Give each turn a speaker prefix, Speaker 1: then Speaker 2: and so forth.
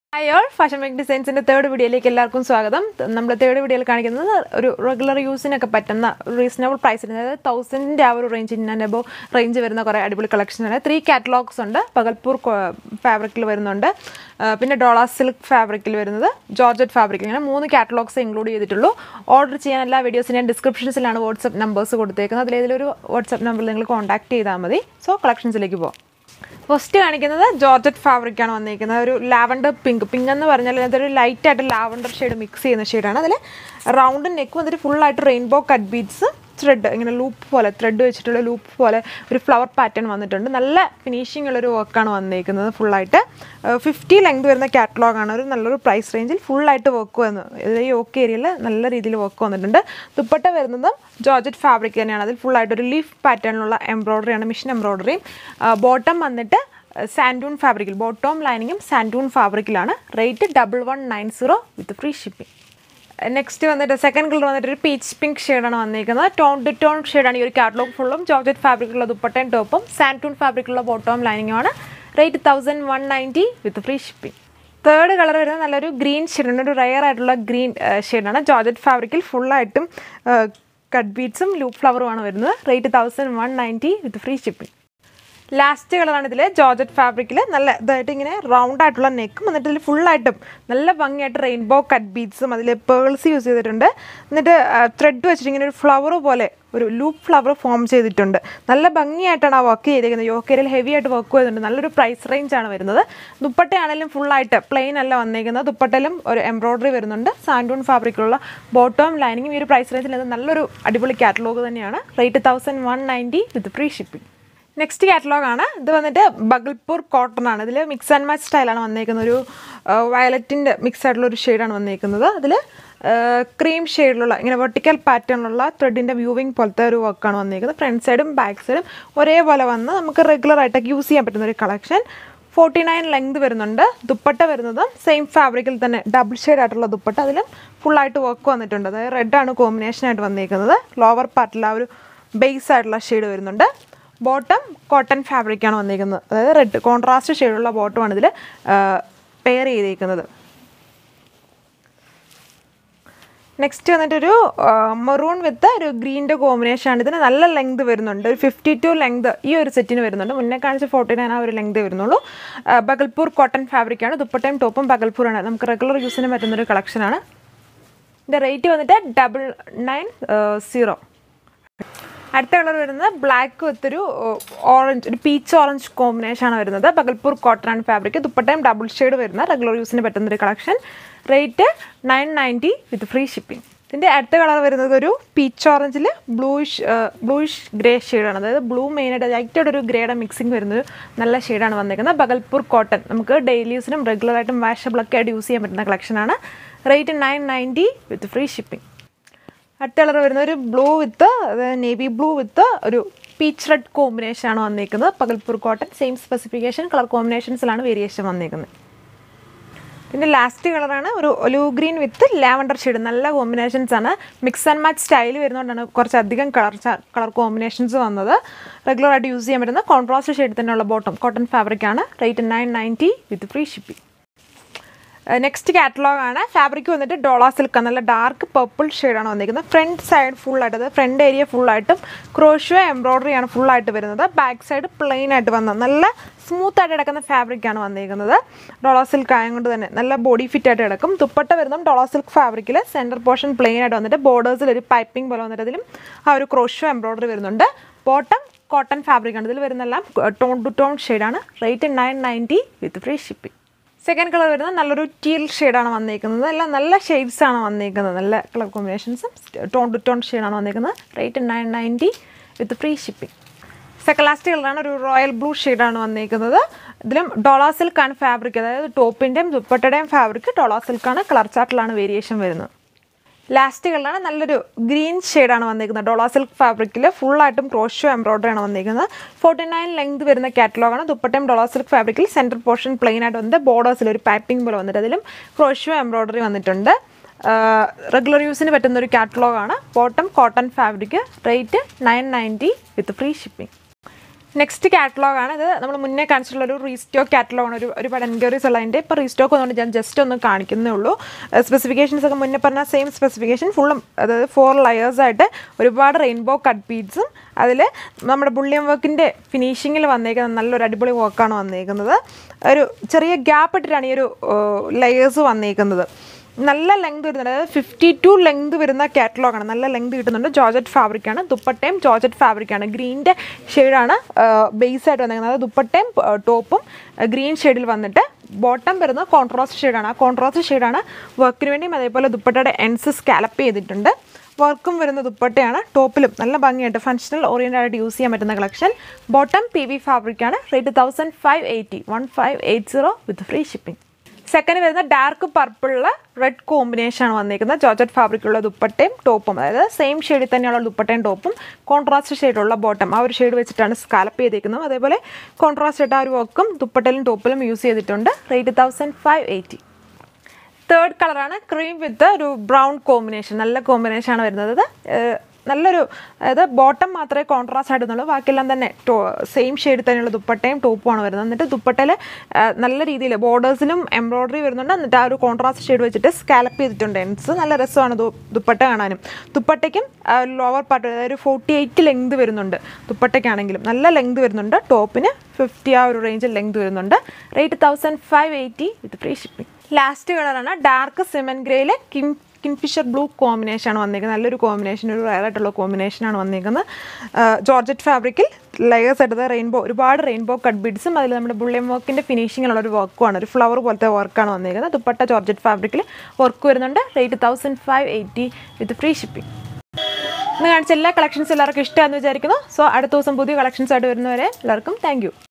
Speaker 1: hi all fashion make ഡിസൈൻസിൻ്റെ third വീഡിയോയിലേക്ക് എല്ലാവർക്കും സ്വാഗതം നമ്മൾ തേർഡ് വീഡിയോയിൽ കാണിക്കുന്നത് ഒരു റെഗുലർ യൂസിനൊക്കെ പറ്റുന്ന റീസണബിൾ പ്രൈസിന് അതായത് തൗസൻഡിൻ്റെ ആ ഒരു range in and above range വരുന്ന കുറേ അടിപൊളി കളക്ഷനാണ് ത്രീ കാറ്റലോഗ്സ് ഉണ്ട് പകൽപൂർ ഫാബ്രിക്കിൽ വരുന്നുണ്ട് ആ, പിന്നെ ഡോളാ സിൽക്ക് ഫാബ്രിക്കിൽ വരുന്നത് ജോർജറ്റ് ഫാബ്രിക് ഇങ്ങനെ മൂന്ന് കാറ്റലോഗ്സ് ഇൻക്ലൂഡ് ചെയ്തിട്ടുള്ളൂ ഓർഡർ ചെയ്യാൻ എല്ലാ വീഡിയോസും ഞാൻ ഡിസ്ക്രിപ്ഷൻസിലാണ് വാട്സപ്പ് നമ്പേഴ്സ് കൊടുത്തേക്കുന്നത് അതിലേതൊരു വാട്സപ്പ് നമ്പറിൽ നിങ്ങൾ കോൺടാക്ട് ചെയ്താൽ മതി സോ കളക്ഷൻസിലേക്ക് പോകാം ഫസ്റ്റ് കാണിക്കുന്നത് ജോർജറ്റ് ഫാബ്രിക് ആണ് വന്നിരിക്കുന്നത് ഒരു ലാവൻഡർ പിങ്ക് പിങ്ക് എന്ന് പറഞ്ഞാൽ അതൊരു ലൈറ്റ് ആയിട്ട് ലാവൻഡർ ഷെയ്ഡ് മിക്സ് ചെയ്യുന്ന ഷെയ്ഡാണ് അതിൽ റൗണ്ട് നെക്ക് വന്നിട്ട് ഫുള്ളായിട്ട് റെയിൻബോ കട്ട് ബീഡ്സ് ത്രെഡ് ഇങ്ങനെ ലൂപ്പ് പോലെ ത്രെഡ് വെച്ചിട്ടുള്ള ലൂപ്പ് പോലെ ഒരു ഫ്ലവർ പാറ്റേൺ വന്നിട്ടുണ്ട് നല്ല ഫിനിഷിംഗ് ഉള്ളൊരു വർക്കാണ് വന്നിരിക്കുന്നത് ഫുള്ളായിട്ട് ഫിഫ്റ്റി ലെങ്ത് വരുന്ന കാറ്റലോഗാണ് ഒരു നല്ലൊരു പ്രൈസ് റേഞ്ചിൽ ഫുള്ളായിട്ട് വർക്ക് വന്നു ഇത് ഈ ഓക്കെ ഏരിയയിൽ നല്ല രീതിയിൽ വർക്ക് വന്നിട്ടുണ്ട് ദുപ്പട്ട വരുന്നതും ജോർജറ്റ് ഫാബ്രിക് തന്നെയാണ് അതിൽ ഫുള്ളായിട്ട് ഒരു ലീഫ് പാറ്റേണിലുള്ള എംബ്രോയ്ഡറിയാണ് മിഷൻ എംബ്രോയ്ഡറിയും ബോട്ടം വന്നിട്ട് സാൻഡൂൺ ഫാബ്രിക്കിൽ ബോട്ടോം ലൈനിങ്ങും സാൻഡൂൺ ഫാബ്രിക്കിലാണ് rate double one nine zero with free shipping next വന്നിട്ട് സെക്കൻഡ് കളർ വന്നിട്ട് ഒരു പീച്ച് പിങ്ക് ഷെയ്ഡാണ് വന്നിരിക്കുന്നത് ടോൺ ടു ടോൺ ഷെയ്ഡാണ് ഈ ഒരു കാറ്റലോഗ് ഫുള്ളും ജോർജറ്റ് ഫാബ്രിക്കുള്ള ദുപ്പട്ടയും ടോപ്പും സാൻറ്റൂൺ ഫാബ്രിക്കുള്ള ബോട്ടോം ലൈനിങ്ങുമാണ് rate thousand one ninety with free shipping third colour വരുന്നത് നല്ലൊരു ഗ്രീൻ ഷെയ്ഡാണ് ഒരു റയർ ആയിട്ടുള്ള ഗ്രീൻ ഷെയ്ഡാണ് ജോർജറ്റ് ഫാബ്രിക്കിൽ ഫുള്ളായിട്ടും കട്ട് ബീഡ്സും ലൂപ്പ് ഫ്ലവറുമാണ് വരുന്നത് rate thousand one ninety with free shipping last കളറാണ് ഇതിൽ ജോർജറ്റ് ഫാബ്രിക്കിൽ നല്ല ഇതായിട്ട് ഇങ്ങനെ റൗണ്ട് ആയിട്ടുള്ള നെക്കും എന്നിട്ട് ഇതിൽ ഫുള്ളായിട്ടും നല്ല ഭംഗിയായിട്ട് റെയിൻബോ കട്ട് ബീഡ്സും അതിൽ പേൾസ് യൂസ് ചെയ്തിട്ടുണ്ട് എന്നിട്ട് ത്രെഡ് വെച്ചിട്ട് ഇങ്ങനെ ഒരു ഫ്ലവർ പോലെ ഒരു ലൂപ്പ് ഫ്ലവർ ഫോം ചെയ്തിട്ടുണ്ട് നല്ല ഭംഗിയായിട്ടാണ് ആ വർക്ക് ചെയ്തിരിക്കുന്നത് യോക്കേരിയിൽ ഹെവി ആയിട്ട് വർക്ക് ചെയ്തിട്ടുണ്ട് നല്ലൊരു പ്രൈസ് റേഞ്ച് ആണ് വരുന്നത് ദുപ്പട്ടയാണെങ്കിലും ഫുള്ളായിട്ട് പ്ലെയിൻ അല്ല വന്നിരിക്കുന്നത് ദുപ്പട്ടയിലും ഒരു എംബ്രോയ്ഡറി വരുന്നുണ്ട് സാൻഡൂൺ ഫാബ്രിക്കുള്ള ബോട്ടോം ലൈനിങ്ങും ഈ ഒരു പ്രൈസ് റേഞ്ചിൽ ഇത് നല്ലൊരു അടിപൊളി കാറ്റലോഗ് തന്നെയാണ് rate thousand one ninety with free shipping next catalogue ആണ് ഇത് വന്നിട്ട് ബഗൽപൂർ കോട്ടൺ ആണ് ഇതിൽ മിക്സ് ആൻഡ് മാച്ച് സ്റ്റൈലാണ് വന്നേക്കുന്നത് ഒരു വയലറ്റിൻ്റെ മിക്സ് ആയിട്ടുള്ള ഒരു ഷെയ്ഡാണ് വന്നേക്കുന്നത് അതിൽ ക്രീം ഷെയ്ഡിലുള്ള ഇങ്ങനെ വെർട്ടിക്കൽ പാറ്റേണിലുള്ള ത്രെഡിൻ്റെ വ്യൂവിങ് പോലത്തെ ഒരു വർക്കാണ് വന്നേക്കുന്നത് ഫ്രണ്ട് സൈഡും ബാക്ക് സൈഡും ഒരേപോലെ വന്ന് നമുക്ക് റെഗുലർ ആയിട്ടൊക്കെ യൂസ് ചെയ്യാൻ പറ്റുന്ന ഒരു കളക്ഷൻ ഫോർട്ടി നയൻ ലെങ്ത് വരുന്നുണ്ട് ദുപ്പട്ട വരുന്നത് സെയിം ഫാബ്രിക്കിൽ തന്നെ ഡബിൾ ഷെയ്ഡ് ആയിട്ടുള്ള ദുപ്പട്ട അതിലും ഫുള്ളായിട്ട് വർക്ക് വന്നിട്ടുണ്ട് അതായത് റെഡാണ് കോമ്പിനേഷനായിട്ട് വന്നേക്കുന്നത് ലോവർ പാർട്ടിൽ ആ ഒരു ബേസ് ആയിട്ടുള്ള ഷെയ്ഡ് വരുന്നുണ്ട് ബോട്ടം കോട്ടൺ ഫാബ്രിക്കാണ് വന്നിരിക്കുന്നത് അതായത് റെഡ് കോൺട്രാസ്റ്റ് ഷെയ്ഡുള്ള ബോട്ടമാണ് ഇതിൽ പെയർ ചെയ്തിരിക്കുന്നത് നെക്സ്റ്റ് വന്നിട്ടൊരു മെറൂൺ വിത്ത് ഒരു ഗ്രീൻ്റെ കോമ്പിനേഷൻ ആണ് ഇതിന് നല്ല ലെങ്ത് വരുന്നുണ്ട് ഒരു ഫിഫ്റ്റി ടു ലെങ്ത് ഈ ഒരു സെറ്റിന് വരുന്നുണ്ട് മുന്നേ കാണിച്ച ഫോർട്ടി നയൻ ആ ഒരു ലെങ്ത് വരുന്നുള്ളൂ ആ, ബഗൽപൂർ കോട്ടൺ ഫാബ്രിക്കാണ് ദുപ്പട്ടയും ടോപ്പും ബഗൽപൂറാണ് നമുക്ക് റെഗുലർ യൂസിന് പറ്റുന്നൊരു കളക്ഷനാണ് ഇതിൻ്റെ റേറ്റ് വന്നിട്ട് ഡബിൾ നയൻ സീറോ അടുത്ത കളർ വരുന്നത് ബ്ലാക്ക് വിത്ത് ഒരു ഓറഞ്ച് ഒരു പീച്ച് ഓറഞ്ച് കോമ്പിനേഷൻ ആണ് വരുന്നത് ബഗൽപൂർ കോട്ടൺ ആൻഡ് ഫാബ്രിക് ദുപ്പട്ടയും ഡബിൾ ഷെയ്ഡ് വരുന്ന റെഗുലർ യൂസിന് പറ്റുന്ന ഒരു collection rate nine ninety with free shipping ഇതിൻ്റെ അടുത്ത കളർ വരുന്നത് ഒരു പീച്ച് ഓറഞ്ചിൽ ബ്ലൂയിഷ് ബ്ലൂയിഷ് ഗ്രേ ഷെയ്ഡാണ് അതായത് ബ്ലൂ മെയിനായിട്ട് ലൈറ്റോടെ ഒരു ഗ്രേയുടെ മിക്സിംഗ് വരുന്നൊരു നല്ല ഷെയ്ഡാണ് വന്നിരിക്കുന്നത് ബഗൽപൂർ കോട്ടൺ നമുക്ക് ഡെയിലി യൂസിനും റെഗുലറായിട്ടും വാഷബിളൊക്കെ ആയിട്ട് യൂസ് ചെയ്യാൻ പറ്റുന്ന കളക്ഷനാണ് rate nine ninety with free shipping അടുത്ത കളർ വരുന്ന ഒരു blue with navy blue with ഒരു പീച്ച് റെഡ് കോമ്പിനേഷൻ ആണ് വന്നിരിക്കുന്നത് Bhagalpur cotton same specification colour കോമ്പിനേഷൻസിലാണ് വേരിയേഷൻ വന്നിരിക്കുന്നത് പിന്നെ ലാസ്റ്റ് കളറാണ് ഒരു olive green with lavender shade നല്ല കോമ്പിനേഷൻസ് ആണ് മിക്സ് ആൻഡ് മാച്ച് സ്റ്റൈൽ വരുന്നതുകൊണ്ടാണ് കുറച്ചധികം കളർ കളർ കോമ്പിനേഷൻസ് വന്നത് റെഗുലർ ആയിട്ട് യൂസ് ചെയ്യാൻ പറ്റുന്ന കോൺട്രാസ്റ്റ് ഷെയ്ഡ് തന്നെയുള്ള ബോട്ടം കോട്ടൺ ഫാബ്രിക് ആണ് rate nine ninety with free shipping next catalogue ആണ് ഫാബ്രിക് വന്നിട്ട് ഡോള സിൽക്ക് നല്ല ഡാർക്ക് പർപ്പിൾ ഷെയ്ഡാണ് വന്നിരിക്കുന്നത് ഫ്രണ്ട് സൈഡ് ഫുള്ളായിട്ട് അതായത് ഫ്രണ്ട് ഏരിയ ഫുള്ളായിട്ടും ക്രോഷ്യോ എംബ്രോയ്ഡറി ആണ് ഫുള്ളായിട്ട് വരുന്നത് ബാക്ക് സൈഡ് പ്ലെയിൻ ആയിട്ട് വന്ന നല്ല സ്മൂത്ത് ആയിട്ട് കിടക്കുന്ന ഫാബ്രിക് ആണ് വന്നിരിക്കുന്നത് ഡോള സിൽക്ക് ആയതുകൊണ്ട് തന്നെ നല്ല ബോഡി ഫിറ്റ് ആയിട്ട് കിടക്കും ദുപ്പട്ട വരുന്നതും ഡോള സിൽക്ക് ഫാബ്രിക്കിൽ സെൻറ്റർ പോർഷൻ പ്ലെയിൻ ആയിട്ട് വന്നിട്ട് ബോർഡേഴ്സിൽ ഒരു പൈപ്പിംഗ് പോലെ വന്നിട്ട് അതിലും ആ ഒരു ക്രോഷ്യോ എംബ്രോയ്ഡറി വരുന്നുണ്ട് ബോട്ടം കോട്ടൺ ഫാബ്രിക് ആണ് ഇതിൽ വരുന്നെല്ലാം ടോൺ ടു ടോൺ ഷെയ്ഡാണ് rate nine ninety with free shipping second colour വരുന്നത് നല്ലൊരു ടീൽ ഷെയ്ഡാണ് വന്നിരിക്കുന്നത് എല്ലാം നല്ല ഷെയ്ഡ്സ് ആണ് വന്നിരിക്കുന്നത് നല്ല കളർ കോമ്പിനേഷൻസും ടോൺ ടു ടോൺ ഷെയ്ഡാണ് വന്നിരിക്കുന്നത് rate nine ninety with free shipping second last കളറാണ് ഒരു റോയൽ ബ്ലൂ ഷെയ്ഡാണ് വന്നിരിക്കുന്നത് ഇതിലും ഡോളാ സിൽക്കാണ് ഫാബ്രിക് അതായത് ടോപ്പിൻ്റെയും ദുപ്പട്ടയുടെയും ഫാബ്രിക് ഡോളാ സിൽക്കാണ് കളർ ചാർട്ടിലാണ് വേരിയേഷൻ വരുന്നത് ലാസ്റ്റ് കളറാണ് നല്ലൊരു ഗ്രീൻ ഷെയ്ഡാണ് വന്നിരിക്കുന്നത് ഡോളാ സിൽക്ക് ഫാബ്രിക്കിൽ ഫുള്ളായിട്ടും ക്രോഷോ എംബ്രോയ്ഡറി ആണ് വന്നിരിക്കുന്നത് ഫോർട്ടി നയൻ ലെങ്ത് വരുന്ന കാറ്റലോഗാണ് ദുപ്പട്ടയും ഡോളാ സിൽക്ക് ഫാബ്രിക്കിൽ സെൻറ്റർ പോർഷൻ പ്ലെയിൻ ആയിട്ട് വന്നിട്ട് ബോർഡേഴ്സിൽ ഒരു പൈപ്പിംഗ് പോലെ വന്നിട്ട് അതിലും ക്രോഷോ എംബ്രോയ്ഡറി വന്നിട്ടുണ്ട് റെഗുലർ യൂസിന് പറ്റുന്ന ഒരു കാറ്റലോഗാണ് bottom cotton fabric rate nine ninety with free shipping next catalogue ആണ് ഇത് നമ്മൾ മുന്നേ കാണിച്ചിട്ടുള്ള ഒരു റീസ്റ്റോക്ക് കാറ്റലോഗ് ആണ് ഒരു ഒരുപാട് എൻക്വയറീസ് ഉള്ളതിൻ്റെ ഇപ്പോൾ റീസ്റ്റോക്ക് വന്നുകൊണ്ട് ഞാൻ ജസ്റ്റ് ഒന്ന് കാണിക്കുന്നേ ഉള്ളൂ സ്പെസിഫിക്കേഷൻസ് ഒക്കെ മുന്നേ പറഞ്ഞ സെയിം സ്പെസിഫിക്കേഷൻ ഫുള്ളും അതായത് ഫോർ ലെയേഴ്സ് ആയിട്ട് ഒരുപാട് റെയിൻബോ കട്ട് ബീഡ്സും അതിൽ നമ്മുടെ ബുള്ളിയം വർക്കിൻ്റെ ഫിനിഷിങ്ങിൽ വന്നേക്കുന്നത് നല്ലൊരു അടിപൊളി വർക്കാണ് വന്നേക്കുന്നത് ഒരു ചെറിയ ഗ്യാപ്പ് ഇട്ടിട്ടാണ് ഈ ഒരു ലെയേഴ്സ് വന്നേക്കുന്നത് നല്ല ലെങ്ത് വരുന്നുണ്ട് അതായത് ഫിഫ്റ്റി ടു ലെങ്ത് വരുന്ന കാറ്റലോഗാണ് നല്ല ലെങ്ത് കിട്ടുന്നുണ്ട് ജോർജറ്റ് ഫാബ്രിക്കാണ് ദുപ്പട്ടയും ജോർജറ്റ് ഫാബ്രിക്കാണ് ഗ്രീൻ്റെ ഷെയ്ഡാണ് ബേസ് ആയിട്ട് വന്നിരിക്കുന്നത് അതായത് ദുപ്പട്ടയും ടോപ്പും ഗ്രീൻ ഷെയ്ഡിൽ വന്നിട്ട് ബോട്ടം വരുന്നത് കോൺട്രാസ്റ്റ് ഷെയ്ഡാണ് ആ കോൺട്രാസ്റ്റ് ഷെയ്ഡാണ് വർക്കിന് വേണ്ടിയും അതേപോലെ ദുപ്പട്ടയുടെ എൻസ് സ്കാലപ്പ് ചെയ്തിട്ടുണ്ട് വർക്കും വരുന്ന ദുപ്പട്ടയാണ് ടോപ്പിലും നല്ല ഭംഗിയായിട്ട് ഫങ്ഷണൽ ഓറിയൻറ്റഡ് ആയിട്ട് യൂസ് ചെയ്യാൻ പറ്റുന്ന കളക്ഷൻ ബോട്ടം പി വി ഫാബ്രിക്കാണ് rate thousand five eighty one five eight zero with free shipping second വരുന്ന ഡാർക്ക് പർപ്പിളിൽ റെഡ് കോമ്പിനേഷൻ ആണ് വന്നിരിക്കുന്നത് ജോർജറ്റ് ഫാബ്രിക്കുള്ള ദുപ്പട്ടയും ടോപ്പും അതായത് സെയിം ഷെയ്ഡിൽ തന്നെയുള്ള ദുപ്പട്ടയും ടോപ്പും കോൺട്രാസ്റ്റ് ഷെയ്ഡുള്ള ബോട്ടം ആ ഒരു ഷെയ്ഡ് വെച്ചിട്ടാണ് സ്കാലപ്പ് ചെയ്തിരിക്കുന്നത് അതേപോലെ കോൺട്രാസ്റ്റ് ആയിട്ട് ആ ഒരു വർക്കും ദുപ്പട്ടയിലും ടോപ്പിലും യൂസ് ചെയ്തിട്ടുണ്ട് rate thousand five eighty third കളറാണ് ക്രീം വിത്ത് ഒരു ബ്രൗൺ കോമ്പിനേഷൻ നല്ല കോമ്പിനേഷൻ ആണ് വരുന്നത് ഏഹ് നല്ലൊരു അതായത് ബോട്ടം മാത്രമേ കോൺട്രാസ്റ്റ് ആയിട്ടുള്ളൂ ബാക്കിയെല്ലാം തന്നെ ടോ സെയിം ഷെയ്ഡിൽ തന്നെയുള്ള ദുപ്പട്ടയും ടോപ്പുമാണ് വരുന്നത് എന്നിട്ട് ദുപ്പട്ടയിൽ നല്ല രീതിയിൽ ബോർഡേഴ്സിലും എംബ്രോയ്ഡറി വരുന്നുണ്ട് എന്നിട്ട് ആ ഒരു കോൺട്രാസ്റ്റ് ഷെയ്ഡ് വെച്ചിട്ട് സ്കാലപ്പ് ചെയ്തിട്ടുണ്ട് എൻസ് നല്ല രസമാണ് ദു- ദുപ്പട്ട കാണാനും ദുപ്പട്ടയ്ക്കും ലോവർ പാർട്ട് അതായത് ഒരു ഫോർട്ടി എയ്റ്റ് ലെങ്ത് വരുന്നുണ്ട് ദുപ്പട്ടയ്ക്കാണെങ്കിലും നല്ല ലെങ്ത് വരുന്നുണ്ട് ടോപ്പിന് ഫിഫ്റ്റി ആ ഒരു റേഞ്ചിൽ ലെങ്ത് വരുന്നുണ്ട് rate thousand five eighty with free shipping last കളറാണ് ഡാർക്ക് സിമൻ ഗ്രേയിൽ കിം കിൻഫിഷർ ബ്ലൂ കോമ്പിനേഷൻ ആണ് വന്നിരിക്കുന്നത് നല്ലൊരു കോമ്പിനേഷൻ ഒരു റയർ ആയിട്ടുള്ള കോമ്പിനേഷനാണ് വന്നിരിക്കുന്നത് ജോർജറ്റ് ഫാബ്രിക്കിൽ ലെയേഴ്സ് എടുത്ത് റെയിൻബോ ഒരുപാട് റെയിൻബോ കട്ട് ബീഡ്സും അതിൽ നമ്മുടെ ബുള്ളിയം വർക്കിൻ്റെ ഫിനിഷിങ്ങിലുള്ള ഒരു വർക്കുമാണ് ഒരു ഫ്ലവർ പോലത്തെ വർക്കാണ് വന്നിരിക്കുന്നത് ദുപ്പട്ട ജോർജറ്റ് ഫാബ്രിക്കിൽ വർക്ക് വരുന്നുണ്ട് rate thousand five eighty with free shipping ഇന്ന് കാണിച്ച എല്ലാ കളക്ഷൻസ് എല്ലാവർക്കും ഇഷ്ടമാണെന്ന് വിചാരിക്കുന്നു സോ അടുത്ത ദിവസം പുതിയ കളക്ഷൻസ് ആയിട്ട് വരുന്നവരെ എല്ലാവർക്കും താങ്ക്